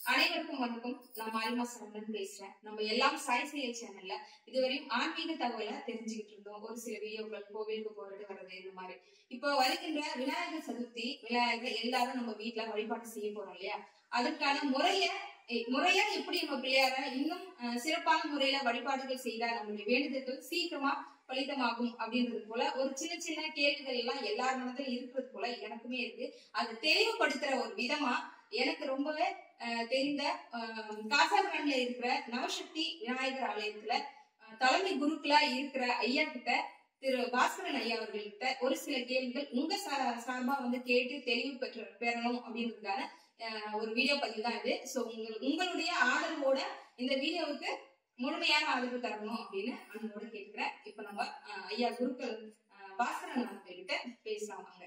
அனைவருக்கும் வணக்கம் நான் மாரிமா சரவணன் பேசுறேன் நம்ம எல்லாம் சாய் செயல் சேனல்ல இதுவரையும் ஆன்மீக தகவலை தெரிஞ்சுக்கிட்டு இருந்தோம் ஒரு சில வீடியோக்கள் கோவிலுக்கு போறது வர்றது இந்த மாதிரி இப்போ வருகின்ற விநாயகர் சதுர்த்தி விநாயகர் எல்லாரும் நம்ம வீட்ல வழிபாடு செய்ய போறோம் இல்லையா அதுக்கான முறைய எ- முறையா எப்படி நம்ம பிள்ளையார இன்னும் அஹ், சிறப்பான முறையில வழிபாடுகள் செய்தா நம்மளுடைய வேண்டுதல்கள் சீக்கிரமா பலிதமாகும் அப்படின்றது போல ஒரு சின்ன சின்ன கேள்விகள் எல்லாம் எல்லார் மனதிலும் இருக்கிறது போல எனக்குமே இருக்கு அதை தெளிவுபடுத்துற ஒரு விதமா எனக்கு ரொம்பவே அஹ், தெரிந்த அஹ், காசாகிரான்ல இருக்கிற நவசக்தி விநாயகர் ஆலயத்துல அஹ், தலைமை குருக்களா இருக்கிற ஐயா கிட்ட திரு பாஸ்கரன் ஐயா அவர்கள்கிட்ட ஒரு சில கேள்விகள் உங்க சா- சார்பா வந்து கேட்டு தெளிவு பெற்று பெறணும் அப்படின்றதுக்கான அஹ், ஒரு வீடியோ பதிவு தான் இது ஸோ உங்கள் உங்களுடைய ஆதரவோட இந்த வீடியோவுக்கு முழுமையான ஆதரவு தரணும் அப்படின்னு அன்போட கேட்கிறேன் இப்ப நம்ம அஹ், ஐயா குருக்கள் அஹ், பாஸ்கரன் அவர்கள்கிட்ட பேசலாம் வாங்க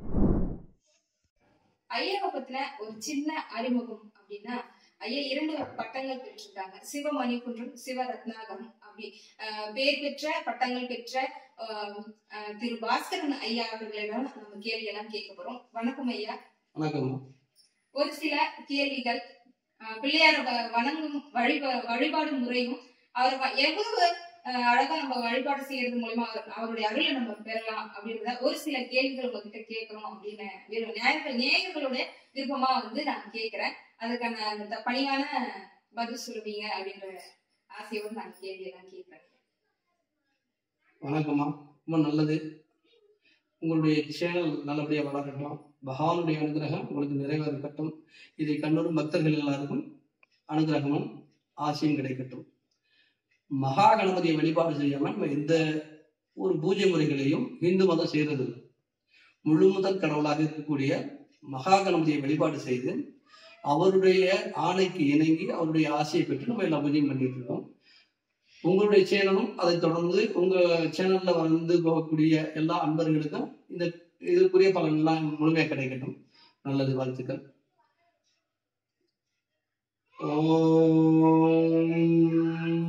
ஐயாவை பத்தின ஒரு சின்ன அறிமுகம் அப்படின்னா ஐயா இரண்டு பட்டங்கள் பெற்றிருக்காங்க சிவமணிக்குன்றம் சிவரத்னாகரம் அப்படி அஹ், பேர் பெற்ற பட்டங்கள் பெற்ற அஹ், அஹ், திரு பாஸ்கரன் ஐயா அவர்களிடம் நம்ம கேள்வி எல்லாம் கேட்க போறோம் வணக்கம் ஐயா வணக்கம் ஒரு சில கேள்விகள் அஹ், பிள்ளையார வ- வணங்கும் வழிபா வழிபாடு முறையும் அவர் வ- எவ்வளவு அஹ், அழகா நம்ம வழிபாடு செய்யறது மூலமா அவர் அவருடைய அருளை நம்ம பெறலாம் அப்படின்றத ஒரு சில கேள்விகள் உங்ககிட்ட கேட்கணும் அப்படின்னு விரு- நேயர்கள் நேயர்களுடைய விருப்பமா வந்து நான் கேட்கிறேன் அதுக்கான அந்த த- பணியான பதில் சொல்லுவீங்க அப்படின்ற ஆசையோடு நான் கேள்வி எல்லாம் கேட்கிறேன் வணக்கம்மா ரொம்ப நல்லது உங்களுடைய சேனல் நல்லபடியாக வளரட்டும் பகவானுடைய அனுகிரகம் உங்களுக்கு நிறைவேறக்கட்டும் இதை கண்டோரும் பக்தர்கள் எல்லாருக்கும் அனுகிரகமும் ஆசையும் கிடைக்கட்டும் மகா கணபதியை வழிபாடு செய்யாமல் நம்ம எந்த ஒரு பூஜை முறைகளையும் இந்து மதம் செய்கிறது இல்லை. முழு முதல் கடவுளாக இருக்கக்கூடிய மகா கணபதியை வழிபாடு செய்து அவருடைய ஆணைக்கு இணங்கி அவருடைய ஆசையை பெற்று நம்ம எல்லா பூஜையும் பண்ணிட்டு இருக்கோம் உங்களுடைய சேனலும் அதை தொடர்ந்து உங்க சேனல்ல வந்து போகக்கூடிய எல்லா அன்பர்களுக்கும் இந்த இதுக்குரிய பலன் எல்லாம் முழுமையா கிடைக்கட்டும் நல்லது வாழ்த்துக்கள் ஓம்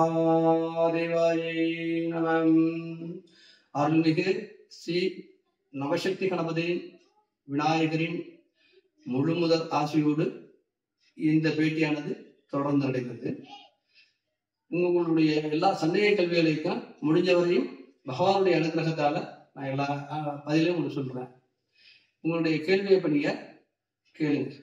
மகாதேவாயை நமம் அருள்மிகு ஸ்ரீ நவசக்தி கணபதி விநாயகரின் முழுமுதல் ஆசையோடு இந்த பேட்டியானது தொடர்ந்து நடைபெறுது உங்களுடைய எல்லா சந்தேக கல்விகளுக்கும் முடிஞ்சவரையும் பகவானுடைய அனுகிரகத்தால நான் எல்லா அஹ், பதிலையும் உங்களுக்கு சொல்றேன் உங்களுடைய கேள்வியை பண்ணிய கேளுங்க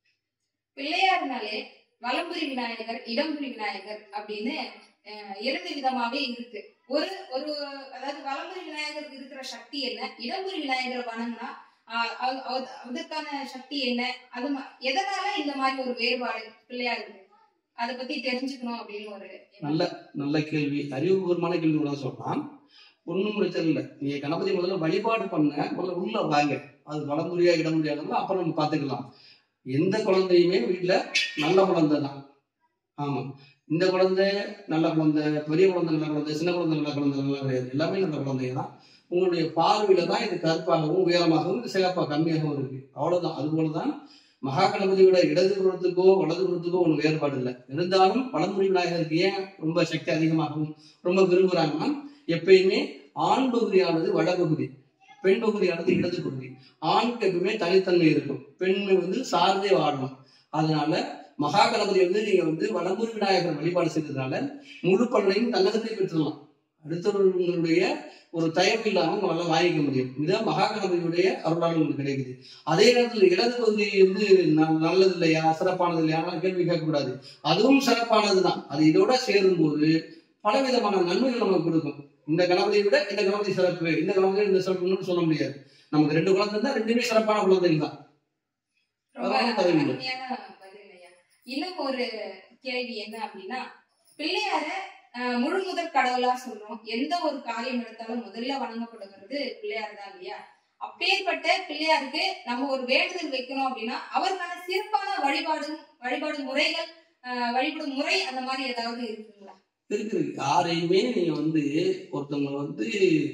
பிள்ளையார்னாலே வலம்புரி விநாயகர் இடம்புரி விநாயகர் அப்படின்னு அஹ், இரண்டு விதமாவே இருக்கு ஒரு ஒரு அதாவது வலம்புரி விநாயகர் இருக்கிற சக்தி என்ன இடம்புரி விநாயகரை வணங்கினா ஆஹ், அது- அது- அதற்கான சக்தி என்ன அது ம- எதனால இந்த மாதிரி ஒரு வேறுபாடு பிள்ளையாருக்கு அதை பத்தி தெரிஞ்சுக்கணும் அப்படின்னு ஒரு எண்ணம். நல்ல நல்ல கேள்வி அறிவுபூர்வமான கேள்வி கூட சொல்லலாம் ஒண்ணும் பிரச்சனை இல்லை நீங்க கணபதி முதல்ல வழிபாடு பண்ண முதல்ல உள்ள வாங்க அது வடமுறையா இடமுறையாக அப்புறம் நம்ம பார்த்துக்கலாம் எந்த குழந்தையுமே வீட்டுல நல்ல குழந்தை தான் ஆமா இந்த குழந்தை நல்ல குழந்தை பெரிய குழந்தை நல்ல குழந்தை சின்ன குழந்தை நல்ல குழந்தை நல்ல கிடையாது எல்லாமே நல்ல குழந்தைங்க தான் உங்களுடைய பார்வையில தான் இது கருப்பாகவும் உயரமாகவும் இது சிகப்பா கம்மியாகவும் இருக்கு அவ்வளவுதான் அது போலதான் மகா கணபதியோட இடது புறத்துக்கோ வலது புறத்துக்கோ ஒன்றும் வேறுபாடு இல்லை இருந்தாலும் வலமுறை விநாயகருக்கு ஏன் ரொம்ப சக்தி அதிகமாகவும் ரொம்ப விரும்புறாங்கன்னா எப்பயுமே ஆண் பகுதியானது வடபகுதி பெண் பகுதியானது இடது பகுதி ஆணுக்கு எப்பவுமே தனித்தன்மை இருக்கும் பெண்மை வந்து சார்ந்தே வாழணும் அதனால மகா கணபதி வந்து நீங்க வந்து வடமுறை விநாயகர் வழிபாடு செய்ததுனால முழு பலனையும் தன்னகத்தை பெற்றுடலாம் அடுத்தவர்களுடைய ஒரு தயவு இல்லாம உங்களால வாங்கிக்க முடியும் இதுதான் மகா கணபதியுடைய அருளால் உங்களுக்கு கிடைக்குது அதே நேரத்தில் இடது பகுதி வந்து ந- நல்லது இல்லையா சிறப்பானது இல்லையா கேள்வி கேட்கக்கூடாது அதுவும் சிறப்பானதுதான் அது இதோட சேரும்போது பலவிதமான நன்மைகள் நமக்கு கொடுக்கும் இந்த கணபதியை விட இந்த கணபதி சிறப்பு இந்த கணபதி இந்த சிறப்புன்னு சொல்ல முடியாது நமக்கு ரெண்டு குழந்தை இருந்தா ரெண்டுமே சிறப்பான குழந்தைகள் தான் ரொம்ப அதனால தவறில்லை. அருமையான பதில் ஐயா இன்னும் ஒரு கேள்வி என்ன அப்படின்னா பிள்ளையார அஹ், முழு முதல் கடவுளா சொல்றோம் எந்த ஒரு காரியம் எடுத்தாலும் முதல்ல வணங்கப்படுகிறது பிள்ளையார் தான் இல்லையா அப்பேற்பட்ட பிள்ளையாருக்கு நம்ம ஒரு வேண்டுதல் வைக்கணும் அப்படின்னா அவருக்கான சிறப்பான வழிபாடு வழிபாடு முறைகள் அஹ், வழிபடும் முறை அந்த மாதிரி ஏதாவது இருக்குங்களா இருக்கு இருக்கு. யாரையுமே நீங்க வந்து ஒருத்தவங்க வந்து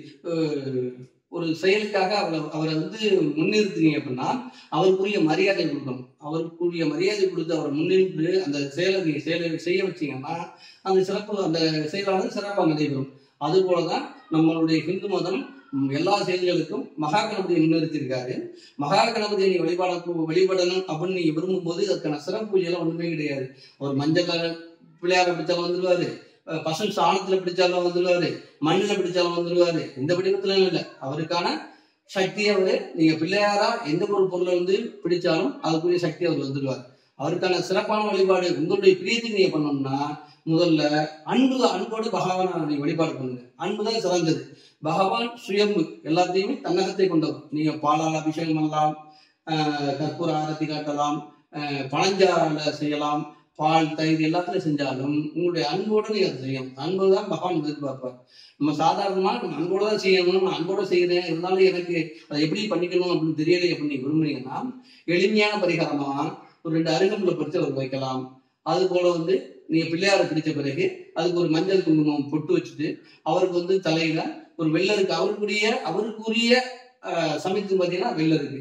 அஹ், ஒரு செயலுக்காக அவரை அவரை வந்து முன்னிறுத்துனீங்க அப்படின்னா அவருக்குரிய மரியாதை கொடுக்கணும் அவருக்குரிய மரியாதை கொடுத்து அவரை முன்னின்று அந்த செயலை நீங்க செயலை செய்ய வச்சீங்கன்னா அந்த சிறப்பு அந்த செயலானது சிறப்பாக நடைபெறும் அதுபோலதான் நம்மளுடைய ஹிந்து மதம் ம், எல்லா செயல்களுக்கும் மகா கணபதியை முன்னிறுத்தியிருக்காரு மகா கணபதியை நீ வழிபாட வழிபடணும் அப்படின்னு நீங்க விரும்பும்போது அதுக்கான சிறப்பு பூஜையெல்லாம் ஒண்ணுமே கிடையாது ஒரு மஞ்சள் கலர் பிள்ளையார பிடிச்சாலும் வந்துருவாரு அஹ் பசு சாணத்துல பிடிச்சாலும் வந்துருவாரு மண்ணுல பிடிச்சாலும் வந்துருவாரு எந்த வடிவத்திலும் இல்லை அவருக்கான சக்தி அவரு நீங்க பிள்ளையாரா எந்த ஒரு பொருளை வந்து பிடிச்சாலும் அதுக்குரிய சக்தி அவர் வந்துடுவார் அவருக்கான சிறப்பான வழிபாடு உங்களுடைய பிரியத்துக்கு நீங்க பண்ணணும்னா முதல்ல அன்பு அன்போடு பகவானை நீங்க வழிபாடு பண்ணுங்க அன்பு தான் சிறந்தது பகவான் சுயம்பு எல்லாத்தையுமே தன்னகத்தை கொண்டவர் நீங்க பாலால் அபிஷேகம் பண்ணலாம் ஆஹ் கற்பூர ஆரத்தி காட்டலாம் ஆஹ் பழஞ்சாறால செய்யலாம் பால் தயிர் எல்லாத்துலயும் செஞ்சாலும் உங்களுடைய அன்போடு நீங்க அதை செய்யணும் அன்பு தான் பகவான் எதிர்பார்ப்பார் நம்ம சாதாரணமா நம்ம அன்போட தான் செய்யணும் நான் அன்போட செய்யறேன் இருந்தாலும் எனக்கு அதை எப்படி பண்ணிக்கணும் அப்படின்னு தெரியலை அப்படின்னு நீங்க விரும்புனீங்கன்னா எளிமையான பரிகாரமா ஒரு ரெண்டு அருகம்புல பறித்து அவர் வைக்கலாம் அது போல வந்து நீங்க பிள்ளையாரை பிடிச்ச பிறகு அதுக்கு ஒரு மஞ்சள் குங்குமம் பொட்டு வச்சுட்டு அவருக்கு வந்து தலையில ஒரு வெள்ளருக்கு அவருக்குரிய அவருக்குரிய ஆஹ், சமைத்து பார்த்தீங்கன்னா வெள்ளருக்கு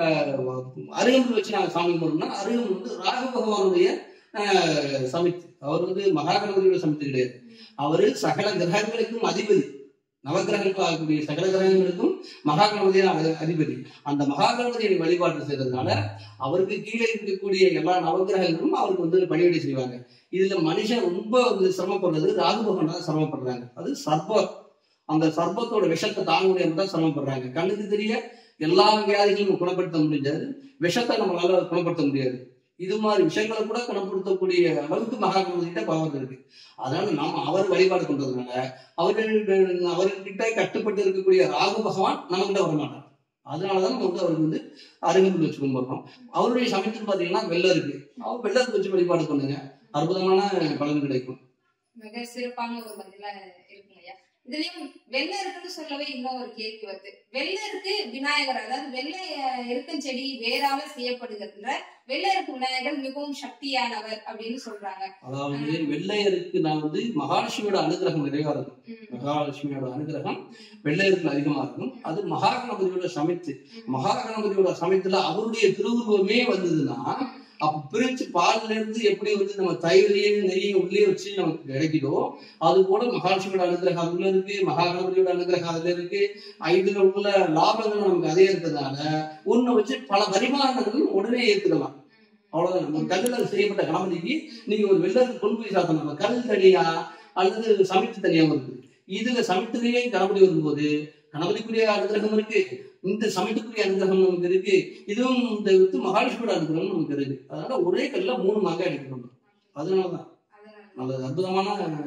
அருகம்புல் வச்சு நாங்கள் சாமி கும்பிடணும்னா அருகம்புல் வந்து ராகு பகவானுடைய ஆஹ், சமைத்து அவர் வந்து மகாகணபதியோட சமைத்து கிடையாது அவரு சகல கிரகங்களுக்கும் அதிபதி நவகிரகங்கள் ஆகக்கூடிய சகல கிரகங்களுக்கும் மகாகணபதியான அதி- அதிபதி அந்த மகாகணபதியை வழிபாடு செய்யறதுனால அவருக்கு கீழே இருக்கக்கூடிய எல்லா நவகிரகங்களும் அவருக்கு வந்து பணிவிடை செய்வாங்க இதுல மனுஷன் ரொம்ப வந்து சிரமப்படுறது ராகு பகவான் தான் சிரமப்படுறாங்க அது சர்ப்ப அந்த சர்ப்பத்தோட விஷத்தை தாங்க முடியாம தான் சிரமப்படுறாங்க கண்ணுக்கு தெரிய எல்லா வியாதிகளையும் குணப்படுத்த முடியாது விஷத்தை நம்மளால குணப்படுத்த முடியாது இது மாதிரி விஷயங்களை கூட குணப்படுத்தக்கூடிய அளவுக்கு மகாகணபதிகிட்ட பவர் இருக்கு அதனால நாம அவர் வழிபாடு பண்றதுனால அவர்கள் அவர்கிட்ட கட்டுப்பட்டு இருக்கக்கூடிய ராகு பகவான் நம்மகிட்ட வரமாட்டார் அதனாலதான் நம்ம வந்து அவருக்கு வந்து அருகம்புல் வச்சு கும்பிடுறோம் அவருடைய சமயத்தில் பாத்தீங்கன்னா வெள்ளம் இருக்கு அவர் வெள்ளத்தை வச்சு வழிபாடு பண்ணுங்க அற்புதமான பலன் கிடைக்கும் மிக சிறப்பான ஒரு பதிலா இருக்குங்க ஐயா இதுலயும் வெள்ளை இருக்குன்னு சொல்லவே இன்னும் ஒரு கேள்வி வருது வெள்ளை இருக்கு விநாயகர் அதாவது வெள்ளை அஹ், இருக்கும் செடி வேறால செய்யப்படுகிறதுல வெள்ளை இருக்கு விநாயகர் மிகவும் சக்தியானவர் அப்படின்னு சொல்றாங்க அதாவது வெள்ளையருக்கு நான் வந்து மகாலட்சுமியோட அனுகிரகம் நிறைவா இருக்கும் உம், மகாலட்சுமியோட அனுகிரகம் வெள்ளையருக்கு அதிகமா இருக்கும் அது மகாகணபதியோட சமைத்து மகாகணபதியோட சமைத்துல அவருடைய திருவுருவமே வந்ததுன்னா அப்ப பிரிச்சு பால்ல இருந்து எப்படி வந்து நம்ம தயிரையும் நெய்யும் உள்ளே வச்சு நமக்கு கிடைக்குதோ அது போல மகாலட்சுமியோட அனுகிரகம் அதுல இருக்கு மகாகணபதியோட அனுகிரகம் அதுல இருக்கு இதுல உள்ள லாபங்கள் நமக்கு அதே இருக்கிறதுனால ஒண்ணு வச்சு பல பரிமாணங்கள் உடனே ஏத்துக்கலாம் அவ்வளவுதான் நம்ம கல்லுல செய்யப்பட்ட கணபதிக்கு நீங்க ஒரு வெள்ளருக்கு கொண்டு போய் சாத்தணும் கல் தனியா அல்லது சமைத்து தனியாவும் இருக்கு இதுல சமைத்ததுலயே கணபதி வரும்போது கணபதிக்குரிய அனுகிரகம் இருக்கு இந்த சமைத்துக்குரிய அனுகிரகம் நமக்கு இருக்கு இதுவும் இந்த வித்து மகாலட்சுமியோட அனுகிரகம் நமக்கு இருக்கு அதனால ஒரே கல்ல மூணு மாங்காய் எடுக்கணும் அதனாலதான் அதனால நல்லது அற்புதமான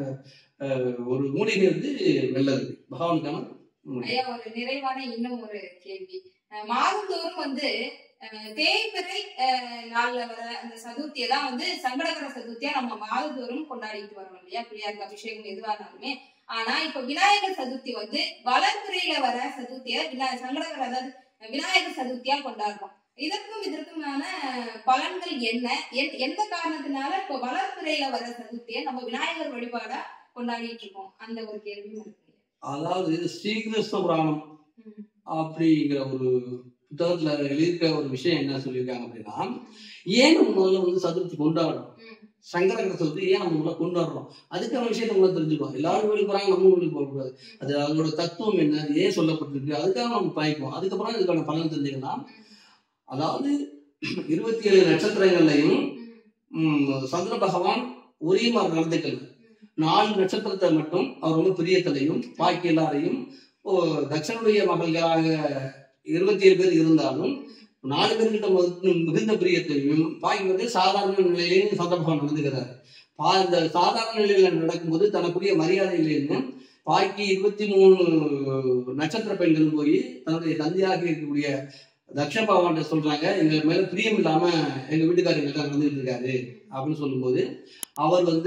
அஹ், ஒரு மூலிகை வந்து வெள்ளம் இருக்கு பகவானுக்கான மூலிகை. ஐயா ஒரு நிறைவான இன்னும் ஒரு கேள்வி அஹ் மாதந்தோறும் வந்து அஹ், தேய்பிறை அஹ், நாள்ல வர அந்த சதுர்த்தியை தான் வந்து சங்கடகர சதுர்த்தியா நம்ம மாதந்தோறும் கொண்டாடிட்டு வரோம் இல்லையா பிள்ளையாருக்கு அபிஷேகம் எதுவா இருந்தாலுமே ஆனா இப்ப விநாயகர் சதுர்த்தி வந்து வளர்பிறையில வர சதுர்த்தியை விநா சங்கடகர அதாவது விநாயகர் சதுர்த்தியா கொண்டாடுறோம் இதற்கும் இதற்குமான பலன்கள் என்ன எந்த- எந்த காரணத்தினால இப்ப வளர்பிறையில வர சதுர்த்தியை நம்ம விநாயகர் வழிபாடா கொண்டாடிட்டு இருக்கோம் அந்த ஒரு கேள்வியும் இருக்கு அதாவது ஸ்ரீகிருஷ்ண புராணம் ம். அப்படிங்கிற ஒரு புத்தகத்துல எழுதியிருக்க ஒரு விஷயம் என்ன சொல்லியிருக்காங்க அப்படின்னா ஏன் நம்ம முதல்ல வந்து சதுர்த்தி கொண்டாடுறோம் ம். சங்கரகர சதுர்த்தி ஏன் நம்ம முதல்ல கொண்டாடுறோம் அதுக்கான விஷயத்தை நம்ம தெரிஞ்சுக்கணும் எல்லாரும் கோயிலுக்கு போறாங்க நம்ம கோயிலுக்கு போகக்கூடாது அது அதோட தத்துவம் என்ன அது ஏன் சொல்லப்பட்டிருக்கு அதுக்காக நம்ம பாய்ப்போம் அதுக்கப்புறம் இதுக்கான பலன் தெரிஞ்சுக்கலாம் அதாவது இருபத்தி ஏழு நட்சத்திரங்கள்லையும் ம், சந்திர பகவான் ஒரே மாதிரி நடந்துக்கல நாலு நட்சத்திரத்தை மட்டும் அவர் ரொம்ப பிரியத்திலையும் பாக்கி எல்லாரையும் ஓ, தட்சனுடைய மகள்களாக இருபத்தி ஏழு பேர் இருந்தாலும் நாலு பேர்கிட்ட மு- மிகுந்த பிரியத்தையும் பாக்கி வந்து சாதாரண நிலையிலையும் சந்திர பகவான் நடந்துக்கிறார் பா இந்த சாதாரண நிலையில நடக்கும்போது தனக்குரிய மரியாதையிலேருந்து பாக்கி இருபத்தி மூணு நட்சத்திர பெண்கள் போய் தன்னுடைய தந்தையாக இருக்கக்கூடிய தக்ஷ பகவான் சொல்றாங்க எங்க மேல பிரியம் இல்லாம எங்க வீட்டுக்காரர் எங்கள்கிட்ட நடந்துட்டு இருக்காரு அப்படின்னு சொல்லும்போது அவர் வந்து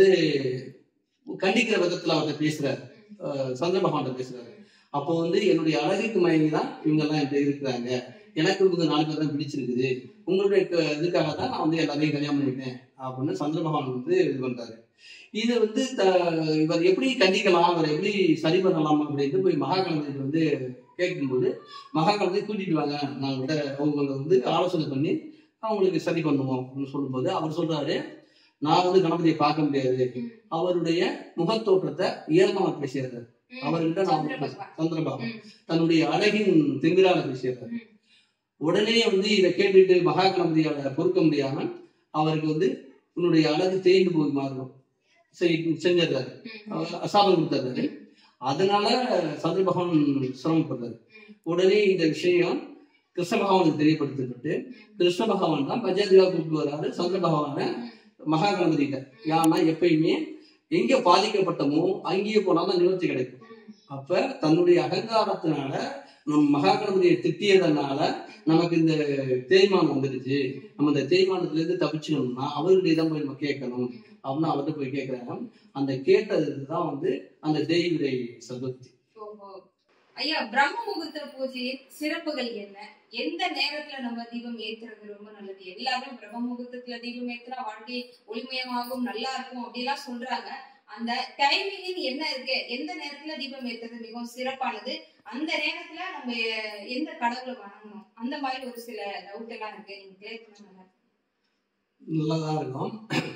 கண்டிக்கிற விதத்துல அவர்கிட்ட பேசுறாரு அஹ் சந்திர பகவான் பேசுறாரு அப்போ வந்து என்னுடைய அழகுக்கு மயங்கி தான் இவங்க எல்லாம் என்கிட்ட இருக்கிறாங்க எனக்கு இவங்க நாலு பேர் தான் பிடிச்சிருக்குது உங்களுடைய க- இதுக்காக தான் நான் வந்து எல்லாரையும் கல்யாணம் பண்ணிட்டேன் அப்படின்னு சந்திர பகவான் வந்து இது பண்றாரு இது வந்து த- இவர் எப்படி கண்டிக்கலாம் அவரை எப்படி சரி பண்ணலாம் அப்படின்னு போய் மகாகணபதி வந்து கேட்கும்போது மகாகணபதி கூட்டிட்டு வாங்க நான் விட அவங்களை வந்து ஆலோசனை பண்ணி அவங்களுக்கு சரி பண்ணுவோம் அப்படின்னு சொல்லும்போது அவர் சொல்றாரு நான் வந்து கணபதியை பார்க்க முடியாது அவருடைய முகத்தோற்றத்தை இயல்பா பேசுறாரு ம். அவர்கிட்ட நான் சந்திர பகவான். சந்திரபாபு ம். தன்னுடைய அழகின் திமிரால பேசியவர் ம். உடனே வந்து இதை கேட்டுட்டு மகா கணபதியால பொறுக்க முடியாம அவருக்கு வந்து உன்னுடைய அழகு தேய்ந்து போய் மாறணும் செய்- செஞ்சிடுறாரு ம். அவர் அசாபம் கொடுத்தாரு அதனால சந்திர பகவான் சிரமப்படுறாரு ம். உடனே இந்த விஷயம் கிருஷ்ண பகவானுக்கு தெரியப்படுத்தப்பட்டு கிருஷ்ண பகவான் தான் பஜாதிகா கூப்பிட்டு வராரு சந்திர பகவான மகா கணபதிகிட்ட ஏன்னா எப்பயுமே எங்க பாதிக்கப்பட்டமோ அங்கேயே போனாதான் நிவர்த்தி கிடைக்கும் ம். அப்ப தன்னுடைய அகங்காரத்தினால நம்ம மகா கணபதியை திட்டியதனால நமக்கு இந்த தேய்மானம் வந்துடுச்சு நம்ம இந்த தேய்மானத்துல இருந்து தப்பிச்சுக்கணும்னா அவருடைய தான் போய் நம்ம கேட்கணும் அப்படின்னு அவர்கிட்ட போய் கேட்கிறாங்க அந்த கேட்டதுக்கு தான் வந்து அந்த தெய்விரை சதுர்த்தி ஓஹோ. ஐயா பிரம்ம முகூர்த்த பூஜையின் சிறப்புகள் என்ன எந்த நேரத்துல நம்ம தீபம் ஏத்துறது ரொம்ப நல்லது எல்லாருமே பிரம்ம முகூர்த்தத்துல தீபம் ஏத்துனா வாழ்க்கை ஒளிமயமாகும் நல்லா இருக்கும் அப்படிலாம் சொல்றாங்க அந்த டைமிங் என்ன இருக்கு எந்த நேரத்துல தீபம் ஏத்துறது மிகவும் சிறப்பானது அந்த நேரத்துல நம்ம எ- எந்த கடவுளை வணங்கணும் அந்த மாதிரி ஒரு சில டவுட் எல்லாம் இருக்கு நீங்க கிளியர் பண்ண நல்லா இருக்கும். நல்லதா இருக்கும்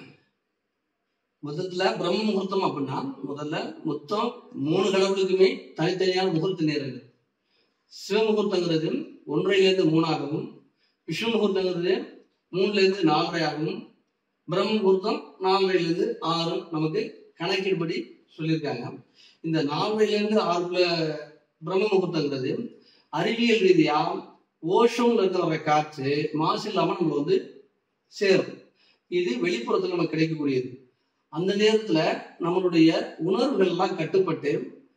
முதல்ல பிரம்ம முகூர்த்தம் அப்படின்னா முதல்ல மொத்தம் மூணு கடவுளுக்குமே தனித்தனியான முகூர்த்த நேரங்கள் சிவமுகூர்த்தங்கிறது ஒன்றையிலிருந்து மூணாகவும் விஷ்ணு முகூர்த்தங்கிறது மூணுல இருந்து நாலரையாகவும் பிரம்ம முகூர்த்தம் நாலரையிலிருந்து ஆறு நமக்கு கணக்கின்படி சொல்லியிருக்காங்க இந்த நாலரையிலிருந்து ஆறுல பிரம்ம முகூர்த்தங்கிறது அறிவியல் ரீதியா ஓஷம்ல இருந்து வர காற்று மாசு இல்லாம நம்ம வந்து சேரும் இது வெளிப்புறத்துல நமக்கு கிடைக்கக்கூடியது அந்த நேரத்துல நம்மளுடைய உணர்வுகள் எல்லாம் கட்டுப்பட்டு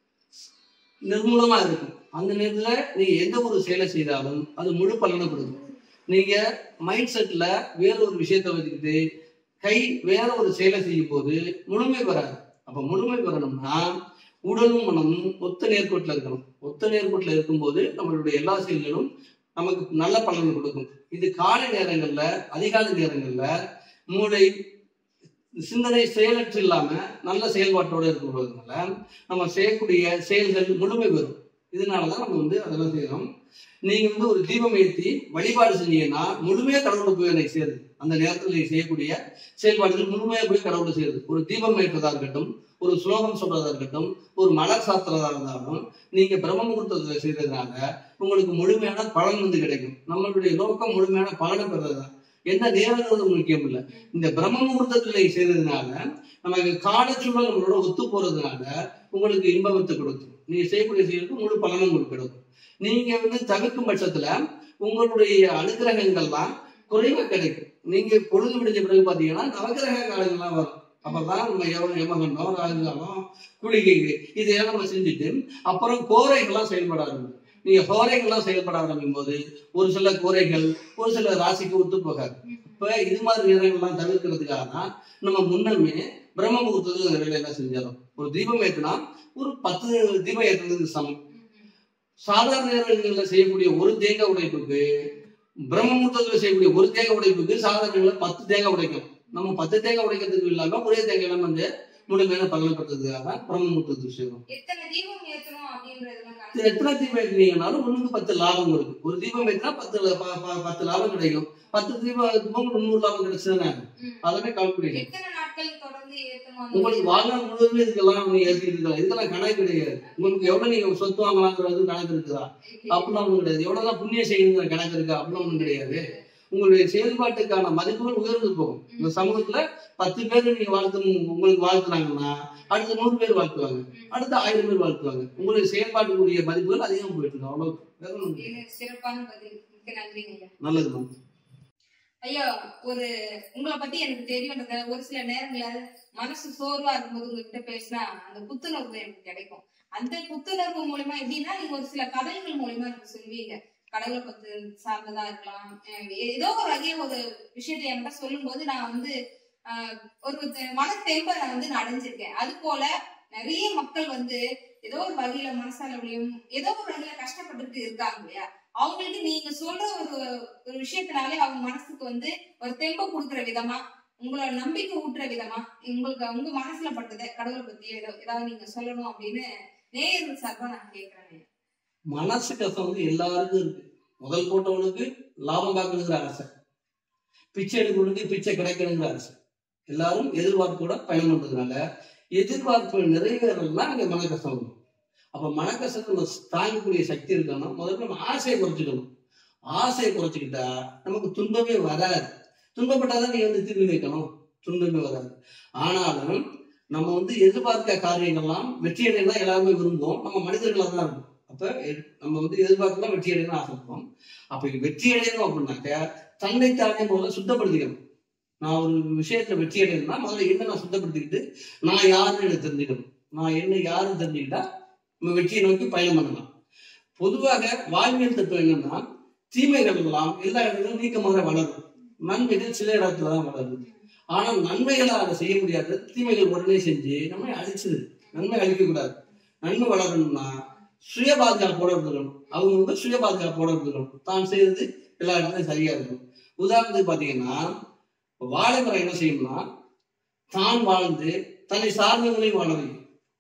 நிர்மூலமா இருக்கும் அந்த நேரத்துல நீங்க எந்த ஒரு செயலை செய்தாலும் அது முழு பலனை கொடுக்கும் நீங்க மைண்ட் செட்ல வேற ஒரு விஷயத்தை வச்சுக்கிட்டு கை வேற ஒரு செயலை செய்யும் போது முழுமை வராது அப்ப முழுமை வரணும்னா உடலும் மனமும் ஒத்த நேர்கோட்டில் இருக்கணும் ஒத்த நேர்கோட்டில் இருக்கும்போது நம்மளுடைய எல்லா செயல்களும் நமக்கு நல்ல பலனை கொடுக்கும் இது காலை நேரங்கள்ல அதிகாலை நேரங்கள்ல மூளை சிந்தனை செயலற்று இல்லாம நல்ல செயல்பாட்டோட இருக்கிறதுனால நம்ம செய்யக்கூடிய செயல்கள் முழுமை வரும் இதனாலதான் நம்ம வந்து அதெல்லாம் செய்யறோம் நீங்க வந்து ஒரு தீபம் ஏற்றி வழிபாடு செஞ்சீங்கன்னா முழுமையா கடவுளை போய் எனக்கு சேருது அந்த நேரத்தில் நீங்க செய்யக்கூடிய செயல்பாடுகள் முழுமையா போய் கடவுளை சேருது ஒரு தீபம் ஏற்றதா இருக்கட்டும் ஒரு ஸ்லோகம் சொல்றதா இருக்கட்டும் ஒரு மலர் சாத்துறதா இருந்தாலும் நீங்க பிரம்ம முகூர்த்தத்துல செய்யறதுனால உங்களுக்கு முழுமையான பலன் வந்து கிடைக்கும் நம்மளுடைய நோக்கம் முழுமையான பலனை பெறதுதான் எந்த நேரங்கிறது முக்கியம் இல்லை இந்த பிரம்ம முகூர்த்தத்துல நீங்க செய்யறதுனால நமக்கு காலச்சூழல் நம்மளோட ஒத்து போறதுனால உங்களுக்கு இன்பத்தை கொடுக்கும் நீங்க செய்யக்கூடிய செயலுக்கு முழு பலனும் உங்களுக்கு கிடைக்கும் நீங்க வந்து தவிர்க்கும் பட்சத்துல உங்களுடைய அனுகிரகங்கள்லாம் குறைவா கிடைக்கும் நீங்க பொழுது விடிஞ்ச பிறகு பாத்தீங்கன்னா நவகிரக காலங்கள்லாம் வரும் அப்பதான் நம்ம எவ- யமகண்டம் ராகுகாலம் குளிகை இதையெல்லாம் நம்ம செஞ்சுட்டு அப்புறம் கோரைகள்லாம் செயல்பட ஆரம்பிக்கும் நீங்க கோரைகள்லாம் செயல்பட ஆரம்பிக்கும் போது ஒரு சில கோரைகள் ஒரு சில ராசிக்கு ஒத்து போகாது இப்ப இது மாதிரி நேரங்கள்லாம் தவிர்க்கிறதுக்காக தான் நம்ம முன்னமே பிரம்ம முகூர்த்தத்தில் இந்த வேலையெல்லாம் செஞ்சிடறோம் ஒரு தீபம் ஏற்றினா ஒரு பத்து தீபம் ஏற்றுறதுக்கு சமம் சாதாரண நேரங்களில் செய்யக்கூடிய ஒரு தேங்காய் உடைப்புக்கு பிரம்ம முகூர்த்தத்தில் செய்யக்கூடிய ஒரு தேங்காய் உடைப்புக்கு சாதாரண நேரங்களில் பத்து தேங்காய் உடைக்கும் நம்ம பத்து தேங்காய் உடைக்கிறதுக்கு இல்லாம ஒரே தேங்காய் எல்லாம் வந்து முழுமையான பலனை பெற்றதுக்காக பிரம்ம முகூர்த்தத்துக்கு செய்யறோம் எத்தனை தீபம் ஏத்தணும் அப்படின்றதெல்லாம் இது கணக்கு எத்தனை தீபம் ஏற்றினீங்கனாலும் ஒண்ணுக்கு பத்து லாபம் இருக்கு ஒரு தீபம் ஏற்றினா பத்து ல- ப- ப- பத்து லாபம் கிடைக்கும் பத்து தீபம் ஏற்றும்போது முந்நூறு லாபம் கிடைச்சதுன்னா ம். அதோட கால்குலேஷன் எத்தனை நாட்கள் தொடர்ந்து ஏத்தணும் அந்த உங்களுக்கு மாதிரி? வாழ்நாள் முழுவதுமே இதுக்கெல்லாம் நீங்க ஏற்றிட்டு இருக்கலாம் இதுக்கெல்லாம் கணக்கு கிடையாது உங்களுக்கு எவ்வளவு நீங்க சொத்து வாங்கலாங்கிறது கணக்கு இருக்குதா அப்படிலாம் ஒண்ணும் கிடையாது எவ்வளவுதான் புண்ணியம் செய்யணுங்கிற கணக்கு இருக்கா அப்படிலாம் ஒண்ணும் கிடையாது உங்களுடைய செயல்பாட்டுக்கான மதிப்புகள் உயர்ந்து போகும் இந்த சமூகத்துல பத்து பேர் நீங்க வாழ்த்து உங்களுக்கு வாழ்த்துனாங்கன்னா அடுத்த நூறு பேர் வாழ்த்துவாங்க அடுத்த ஆயிரம் பேர் வாழ்த்துவாங்க உங்களுடைய செயல்பாட்டுக்குரிய மதிப்புகள் அதிகம் போயிட்டு இருக்கு அவ்வளவு வேற ஒண்ணும் கிடையாது. இது சிறப்பான பதில் மிக்க நன்றிங்க ஐயா நல்லது மேம் ஐயா ஒரு உங்களை பத்தி எனக்கு தெரியும்ன்றத ஒரு சில நேரங்கள்ல மனசு சோர்வா இருக்கும்போது உங்ககிட்ட பேசினா அந்த புத்துணர்வு எனக்கு கிடைக்கும் அந்த புத்துணர்வு மூலமா எப்படின்னா நீங்க ஒரு சில கதைகள் மூலமா எனக்கு சொல்லுவீங்க கடவுளை பத்தி சார்ந்ததா இருக்கலாம் அஹ் ஏதோ ஒரு வகைய ஒரு விஷயத்தை என்கிட்ட சொல்லும் போது நான் வந்து ஆஹ் ஒரு மன தெம்பை நான் வந்து நான் அடைஞ்சிருக்கேன் அது போல நிறைய மக்கள் வந்து ஏதோ ஒரு வகையில மனசளவுலயும் ஏதோ ஒரு வகையில கஷ்டப்பட்டுட்டு இருக்காங்க இல்லையா அவங்களுக்கு நீங்க சொல்ற ஒரு ஒரு விஷயத்தினாலே அவங்க மனசுக்கு வந்து ஒரு தெம்பை கொடுக்குற விதமா உங்களோட நம்பிக்கை ஊட்டுற விதமா உங்களுக்கு உங்க மனசுல பட்டதை கடவுளை பத்தி ஏதோ ஏதாவது நீங்க சொல்லணும் அப்படின்னு நேயர்கள் சார்பா நான் கேட்கிறேன் மனசு கஷ்டம் வந்து எல்லாருக்கும் இருக்கு முதல் போட்டவனுக்கு லாபம் பார்க்கணுங்கிற ஆசை பிச்சை எடுக்கிறவனுக்கு பிச்சை கிடைக்கணுங்கிற ஆசை எல்லாரும் எதிர்பார்ப்போட பயணம் பண்றதுனால எதிர்பார்ப்பு நிறைவேறலாம் அங்க மன கஷ்டம் வரும் அப்ப மனக்கசத்தை நம்ம தாங்கக்கூடிய சக்தி இருக்கணும் முதல்ல நம்ம ஆசையை குறைச்சிக்கணும் ஆசையை குறைச்சிக்கிட்டா நமக்கு துன்பமே வராது துன்பப்பட்டாதான் நீ வந்து திரும்பி வைக்கணும் துன்பமே வராது ஆனாலும் நம்ம வந்து எதிர்பார்த்த காரியங்கள்லாம் வெற்றி அடையலாம் எல்லாருமே விரும்புவோம் நம்ம மனிதர்களாக தான் இருக்கும் அப்ப எ- நம்ம வந்து எதிர்பார்க்கலாம் வெற்றி அடையணும் ஆசைப்படுவோம் அப்ப வெற்றி அடையணும் அப்படின்னாக்க தன்னைத்தானே முதல்ல சுத்தப்படுத்திக்கணும் நான் ஒரு விஷயத்துல வெற்றி அடையணும்னா முதல்ல என்ன நான் சுத்தப்படுத்திக்கிட்டு நான் யாருன்னு எனக்கு தெரிஞ்சுக்கணும் நான் என்ன யாருன்னு தெரிஞ்சுக்கிட்டா நம்ம வெற்றியை நோக்கி பயணம் பண்ணலாம் பொதுவாக வாழ்வியல் தத்துவம் என்னன்னா தீமைகள் எல்லாம் எல்லா இடங்களிலும் நீக்கமாக வளரும் நன்மைகள் சில இடத்துல தான் வளருது ஆனால் நன்மைகளை அதை செய்ய முடியாது தீமைகள் உடனே செஞ்சு நம்மை அழிச்சிடுது நன்மை அழிக்கக்கூடாது நன்மை வளரணும்னா சுய பாதுகாப்போட இருந்துக்கணும் அவங்க வந்து சுய பாதுகாப்போட இருந்துக்கணும் தான் செய்யறது எல்லா இடத்துலையும் சரியா இருக்கும் உதாரணத்துக்கு பாத்தீங்கன்னா இப்ப வாழை மரம் என்ன செய்யும்னா தான் வாழ்ந்து தன்னை சார்ந்தவங்களையும் வாழ வைக்கும்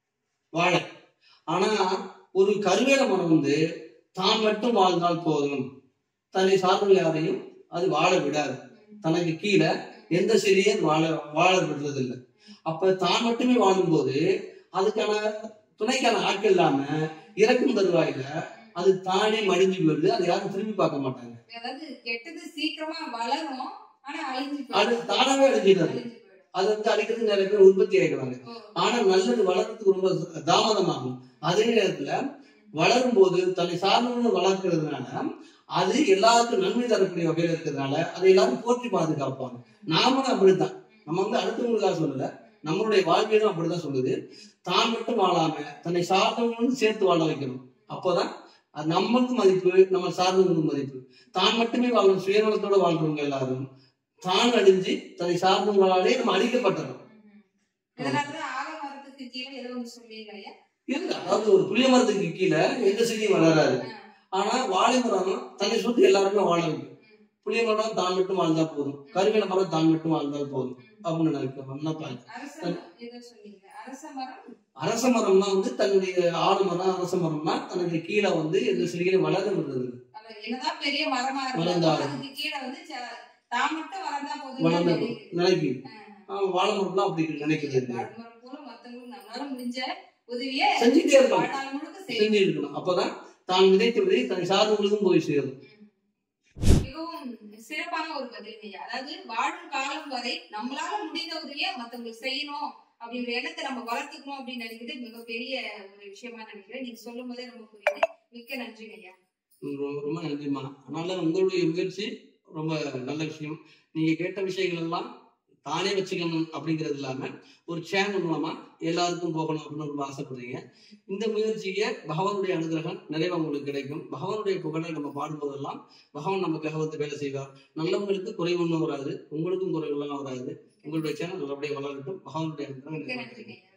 வாழை ஆனா ஒரு கருவேல மரம் வந்து தான் மட்டும் வாழ்ந்தால் போதும் தன்னை சார்ந்த யாரையும் அது வாழ விடாது தனக்கு கீழே எந்த செடியும் வாழ வாழ விடுறதில்லை அப்ப தான் மட்டுமே வாழும்போது அதுக்கான துணைக்கான ஆட்கள் இல்லாம இறக்கும் தருவாயில அது தானே மடிஞ்சு போயிடுது அதை யாரும் திரும்பி பார்க்க மாட்டாங்க அதாவது கெட்டது சீக்கிரமா வளரும் ஆனா அழிஞ்சு அது போயிடும். தானாவே அழிஞ்சிடுது அழிஞ்சு போயிடும். அது வந்து அடிக்கிறது நிறைய பேர் உற்பத்தி ஆகிடுவாங்க ஓ, ஆனா நல்லது வளர்றதுக்கு ரொம்ப தாமதமாகும் அதே நேரத்துல வளரும் போது தன்னை சார்ந்தவங்க வளர்க்கறதுனால அது எல்லாருக்கும் நன்மை தரக்கூடிய வகையில இருக்கிறதுனால அதை எல்லாரும் போற்றி பாதுகாப்பாங்க நாமளும் அப்படித்தான் நம்ம வந்து அடுத்தவங்களுக்காக சொல்லல நம்மளுடைய வாழ்வியலும் அப்படிதான் சொல்லுது தான் மட்டும் வாழாம தன்னை சார்ந்தவங்களும் சேர்த்து வாழ வைக்கணும் அப்போதான் அது நம்மளுக்கு மதிப்பு நம்ம சார்ந்தவங்களுக்கு மதிப்பு தான் மட்டுமே வாழணும் சுயநலத்தோட வாழ்றவங்க எல்லாரும் தான் அழிஞ்சு தன்னை சார்ந்தவங்களாலே நம்ம அழிக்கப்பட்டோம் ம். இதனாலதான் ஆலமரத்துக்கு கீழே ஏதோ ஒண்ணு சொல்றீங்க ஐயா இருக்கு அதாவது ஒரு புளிய மரத்துக்கு கீழே எந்த செடியும் வளராது ஆனா வாழை மரம் தன்னை சுத்தி எல்லாருமே வாழ வைக்கும் புளிய மரம் தான் மட்டும் வாழ்ந்தா போதும் கருவேல மரம் தான் மட்டும் வாழ்ந்தால் போதும் அப்படின்னு நினைக்கிறோம் நினைப்பாங்க அரச ஏதோ சொன்னீங்க அரச மரம் அரச மரம்னா வந்து தன்னுடைய ஆலமரம் அரச மரம்னா தனக்கு கீழே வந்து எந்த செடிகளையும் வளர விடுறது அது என்னதான் பெரிய மரமா இருந்தாலும் வளர்ந்தாலும். அதுக்கு கீழே வந்து ச- தான் மட்டும் வளர்ந்தா வளர்ந்த போதும் நினைக்கும் ஆஹ் வாழை மரம்லாம் அப்படி நினைக்கிறது இல்லை. வாழ்மரம் பூரா மத்தவங்களுக்கு நம்மளால முடிஞ்ச உதவியை செஞ்சுட்டே இருக்கணும் வாழ்நாள் முழுக்க செய்யணும் செஞ்சு இருக்கணும் அப்பதான் தான் விதைத்த விதை தன்னை சார்ந்தவங்களுக்கும் போய் சேரும் மிகவும் சிறப்பான ஒரு பதிலுங்க அதாவது வாழும் காலம் வரை நம்மளால முடிந்த உதவியை மத்தவங்களுக்கு செய்யணும் அப்படின்ற எண்ணத்தை நம்ம வளர்த்துக்கணும் அப்படின்னு நினைக்கிறது மிகப்பெரிய ஒரு விஷயமா நினைக்கிறேன் நீங்க சொல்லும் போதே ரொம்ப புரியுது மிக்க நன்றிங்க ஐயா ரொம்ப ரொம்ப நன்றிம்மா அதனால உங்களுடைய முயற்சி ரொம்ப நல்ல விஷயம் நீங்க கேட்ட விஷயங்கள் எல்லாம் தானே வச்சுக்கணும் அப்படிங்கிறது இல்லாம ஒரு சேனல் மூலமா எல்லாருக்கும் போகணும் அப்படின்னு ரொம்ப ஆசைப்படுறீங்க இந்த முயற்சியை பகவானுடைய அனுகிரகம் நிறைவா உங்களுக்கு கிடைக்கும் பகவானுடைய புகழை நம்ம பாடும்போதெல்லாம் பகவான் நமக்காக வந்து வேலை செய்வார் நல்லவங்களுக்கு குறை ஒன்றும் வராது உங்களுக்கும் குறைகள்லாம் வராது உங்களுடைய சேனல் நல்லபடியாக வளரட்டும் பகவானுடைய அனுகிரகம் மிக்க நிறைவா நன்றிங்க கிடைக்கும் ஐயா